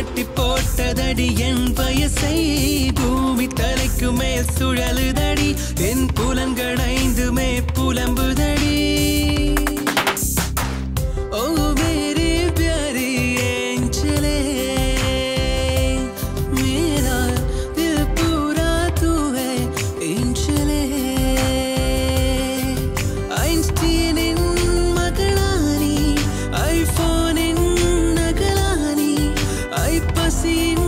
புரட்டி போட்டதடி என் வயசை பூமி தலைக்கு மேல் சுழலுதடி என் புலன்கள் ஐந்துமே புலம்புதடி ஓ மேரி பியாரி ஏஞ்சலே मेरा दिल पूरा तू है ஏஞ்சலே ஐன்ஸ்டீனின் மகளானி ஐபோனின் நகலானி ஐப்பசியின்